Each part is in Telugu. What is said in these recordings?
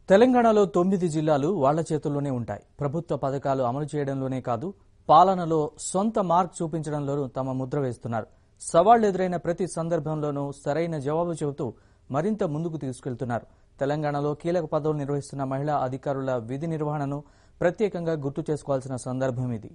తెలంగాణలో తొమ్మిది జిల్లాలు వాళ్ల చేతుల్లోనే ఉంటాయి ప్రభుత్వ పథకాలు అమలు చేయడంలోనే కాదు పాలనలో సొంత మార్క్ చూపించడంలోనూ తమ ముద్ర వేస్తున్నారు సవాళ్లు ఎదురైన ప్రతి సందర్భంలోనూ సరైన జవాబు చెబుతూ మరింత ముందుకు తీసుకెళ్తున్నారు తెలంగాణలో కీలక పదవులు నిర్వహిస్తున్న మహిళా అధికారుల విధి నిర్వహణను ప్రత్యేకంగా గుర్తు చేసుకోవాల్సిన సందర్భం ఇది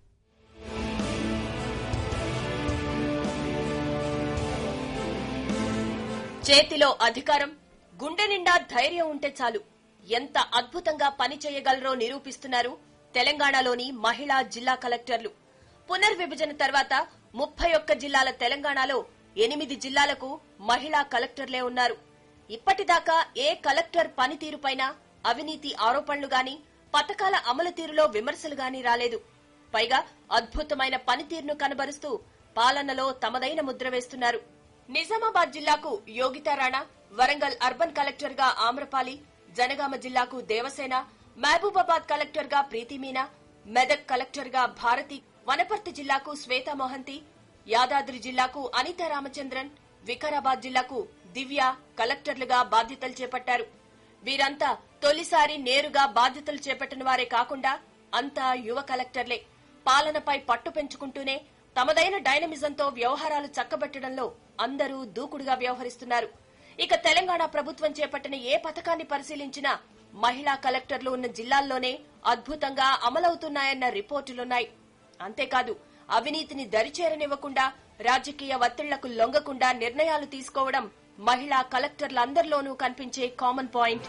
చేతిలో అధికారం గుండె నిండా ధైర్యం ఉంటే చాలు ఎంత అద్భుతంగా పని చేయగలరో నిరూపిస్తున్నారు తెలంగాణలోని మహిళా జిల్లా కలెక్టర్లు పునర్విభజన తర్వాత ముప్పై ఒక్క జిల్లాల తెలంగాణలో ఎనిమిది జిల్లాలకు మహిళా కలెక్టర్లే ఉన్నారు ఇప్పటిదాకా ఏ కలెక్టర్ పనితీరుపైన అవినీతి ఆరోపణలు గాని పథకాల అమలు తీరులో విమర్శలు గాని రాలేదు పైగా అద్భుతమైన పనితీరును కనబరుస్తూ పాలనలో తమదైన ముద్ర వేస్తున్నారు నిజామాబాద్ జిల్లాకు యోగితా రాణా వరంగల్ అర్బన్ కలెక్టర్ గా ఆమ్రపాలి జనగామ జిల్లాకు దేవసేన మహబూబాబాద్ కలెక్టర్ గా ప్రీతి మీనా మెదక్ కలెక్టర్ గా భారతి వనపర్తి జిల్లాకు శ్వేతా మోహంతి యాదాద్రి జిల్లాకు అనితా రామచంద్రన్ వికారాబాద్ జిల్లాకు దివ్య కలెక్టర్లుగా బాధ్యతలు చేపట్టారు వీరంతా తొలిసారి నేరుగా బాధ్యతలు చేపట్టిన వారే కాకుండా అంతా యువ కలెక్టర్లే పాలనపై పట్టు పెంచుకుంటూనే తమదైన డైనమిజంతో వ్యవహారాలు చక్కబెట్టడంలో అందరూ దూకుడుగా వ్యవహరిస్తున్నారు ఇక తెలంగాణ ప్రభుత్వం చేపట్టిన ఏ పథకాన్ని పరిశీలించినా మహిళా కలెక్టర్లు ఉన్న జిల్లాల్లోనే అద్భుతంగా అమలవుతున్నాయన్న రిపోర్టులున్నాయి అంతేకాదు అవినీతిని దరిచేరనివ్వకుండా రాజకీయ ఒత్తిళ్లకు లొంగకుండా నిర్ణయాలు తీసుకోవడం మహిళా కలెక్టర్లందరిలోనూ కనిపించే కామన్ పాయింట్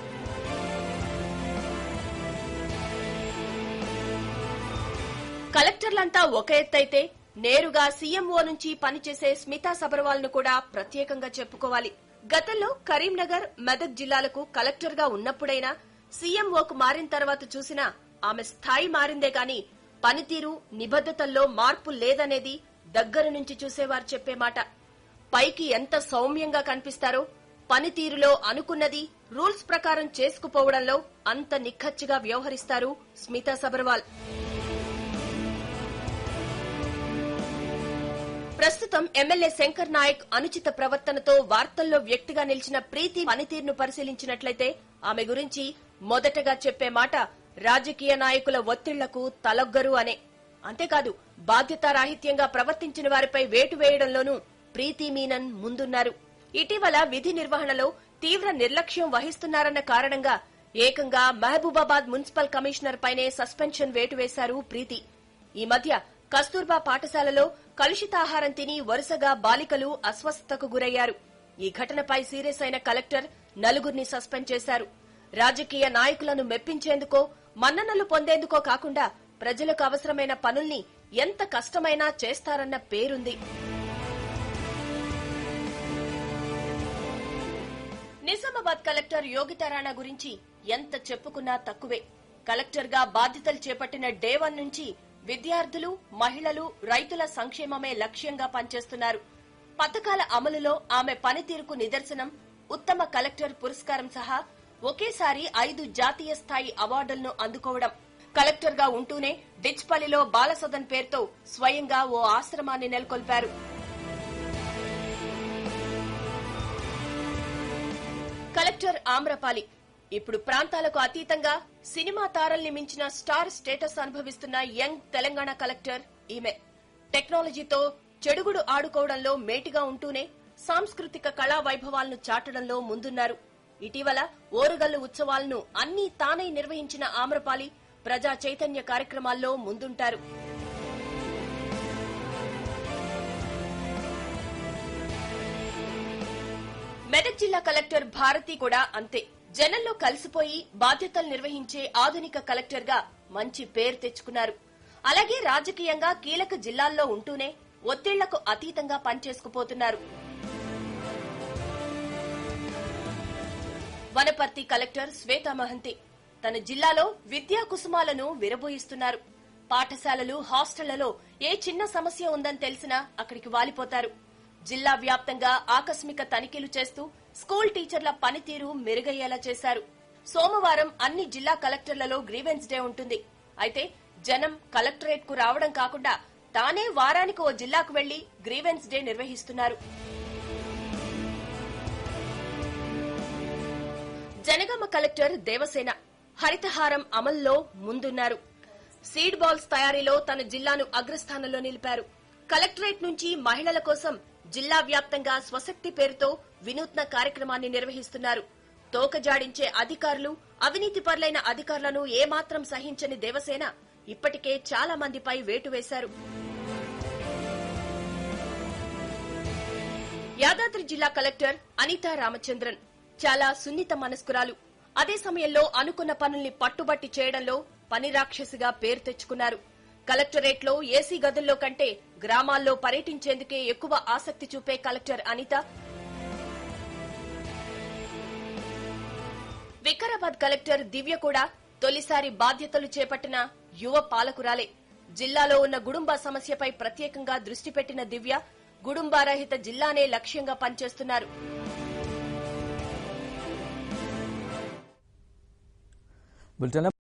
కలెక్టర్లంతా ఒక ఎత్తైతే నేరుగా సీఎంఓ నుంచి పనిచేసే స్మితా సబర్వాల్ ను కూడా ప్రత్యేకంగా చెప్పుకోవాలి గతంలో కరీంనగర్ మెదక్ జిల్లాలకు కలెక్టర్ గా ఉన్నప్పుడైనా సీఎంఓకు మారిన తర్వాత చూసినా ఆమె స్థాయి మారిందే గాని పనితీరు నిబద్దతల్లో మార్పు లేదనేది దగ్గర నుంచి చూసేవారు చెప్పే మాట పైకి ఎంత సౌమ్యంగా కనిపిస్తారో పనితీరులో అనుకున్నది రూల్స్ ప్రకారం చేసుకుపోవడంలో అంత నిఖచ్చిగా వ్యవహరిస్తారు స్మితా సబర్వాల్ ప్రస్తుతం ఎమ్మెల్యే శంకర్ నాయక్ అనుచిత ప్రవర్తనతో వార్తల్లో వ్యక్తిగా నిలిచిన ప్రీతి పనితీరును పరిశీలించినట్లయితే ఆమె గురించి మొదటగా చెప్పే మాట రాజకీయ నాయకుల ఒత్తిళ్లకు తలొగ్గరు అనే అంతేకాదు బాధ్యతారాహిత్యంగా ప్రవర్తించిన వారిపై వేటు వేయడంలోనూ ప్రీతి మీనన్ ముందున్నారు ఇటీవల విధి నిర్వహణలో తీవ్ర నిర్లక్ష్యం వహిస్తున్నారన్న కారణంగా ఏకంగా మహబూబాబాద్ మున్సిపల్ కమిషనర్ పైనే సస్పెన్షన్ వేటు వేశారు ప్రీతి ఈ మధ్య కస్తూర్బా పాఠశాలలో కలుషితాహారం తిని వరుసగా బాలికలు అస్వస్థతకు గురయ్యారు ఈ ఘటనపై సీరియస్ అయిన కలెక్టర్ నలుగురిని సస్పెండ్ చేశారు రాజకీయ నాయకులను మెప్పించేందుకో మన్ననలు పొందేందుకో కాకుండా ప్రజలకు అవసరమైన పనుల్ని ఎంత కష్టమైనా చేస్తారన్న పేరుంది నిజామాబాద్ కలెక్టర్ యోగితా రాణా గురించి ఎంత చెప్పుకున్నా తక్కువే కలెక్టర్ గా బాధ్యతలు చేపట్టిన డే వన్ నుంచి విద్యార్థులు మహిళలు రైతుల సంక్షేమమే లక్ష్యంగా పనిచేస్తున్నారు పథకాల అమలులో ఆమె పనితీరుకు నిదర్శనం ఉత్తమ కలెక్టర్ పురస్కారం సహా ఒకేసారి ఐదు జాతీయ స్థాయి అవార్డులను అందుకోవడం కలెక్టర్ గా ఉంటూనే డిచ్పల్లిలో బాలసదన్ పేరుతో స్వయంగా ఓ ఆశ్రమాన్ని నెలకొల్పారు కలెక్టర్ ఆమ్రపాలి ఇప్పుడు ప్రాంతాలకు అతీతంగా సినిమా తారల్ని మించిన స్టార్ స్టేటస్ అనుభవిస్తున్న యంగ్ తెలంగాణ కలెక్టర్ ఈమె టెక్నాలజీతో చెడుగుడు ఆడుకోవడంలో మేటిగా ఉంటూనే సాంస్కృతిక కళా వైభవాలను చాటడంలో ముందున్నారు ఇటీవల ఓరుగల్లు ఉత్సవాలను అన్నీ తానే నిర్వహించిన ఆమ్రపాలి ప్రజా చైతన్య కార్యక్రమాల్లో ముందుంటారు మెదక్ జిల్లా కలెక్టర్ భారతి కూడా అంతే జనంలో కలిసిపోయి బాధ్యతలు నిర్వహించే ఆధునిక కలెక్టర్ గా మంచి పేరు తెచ్చుకున్నారు అలాగే రాజకీయంగా కీలక జిల్లాల్లో ఉంటూనే ఒత్తిళ్లకు అతీతంగా పనిచేసుకుపోతున్నారు వనపర్తి కలెక్టర్ శ్వేతా మహంతి తన జిల్లాలో విద్యా కుసుమాలను విరబోయిస్తున్నారు పాఠశాలలు హాస్టళ్లలో ఏ చిన్న సమస్య ఉందని తెలిసినా అక్కడికి వాలిపోతారు జిల్లా వ్యాప్తంగా ఆకస్మిక తనిఖీలు చేస్తూ స్కూల్ టీచర్ల పనితీరు మెరుగయ్యేలా చేశారు సోమవారం అన్ని జిల్లా కలెక్టర్లలో గ్రీవెన్స్ డే ఉంటుంది అయితే జనం కలెక్టరేట్ కు రావడం కాకుండా తానే వారానికి ఓ జిల్లాకు వెళ్లి గ్రీవెన్స్ డే నిర్వహిస్తున్నారు జనగామ కలెక్టర్ దేవసేన హరితహారం అమల్లో ముందున్నారు సీడ్ బాల్స్ తయారీలో తన జిల్లాను అగ్రస్థానంలో నిలిపారు కలెక్టరేట్ నుంచి మహిళల కోసం జిల్లా వ్యాప్తంగా స్వశక్తి పేరుతో వినూత్న కార్యక్రమాన్ని నిర్వహిస్తున్నారు తోకజాడించే అధికారులు అవినీతి పరులైన అధికారులను ఏమాత్రం సహించని దేవసేన ఇప్పటికే చాలా మందిపై వేటు వేశారు యాదాద్రి జిల్లా కలెక్టర్ అనితా రామచంద్రన్ చాలా సున్నిత మనస్కురాలు అదే సమయంలో అనుకున్న పనుల్ని పట్టుబట్టి చేయడంలో పని రాక్షసిగా పేరు తెచ్చుకున్నారు కలెక్టరేట్ లో ఏసీ గదుల్లో కంటే గ్రామాల్లో పర్యటించేందుకే ఎక్కువ ఆసక్తి చూపే కలెక్టర్ అనిత వికారాబాద్ కలెక్టర్ దివ్య కూడా తొలిసారి బాధ్యతలు చేపట్టిన యువ పాలకురాలే జిల్లాలో ఉన్న గుడుంబ సమస్యపై ప్రత్యేకంగా దృష్టి పెట్టిన దివ్య గుడుంబారహిత జిల్లానే లక్ష్యంగా పనిచేస్తున్నారు బులెటిన్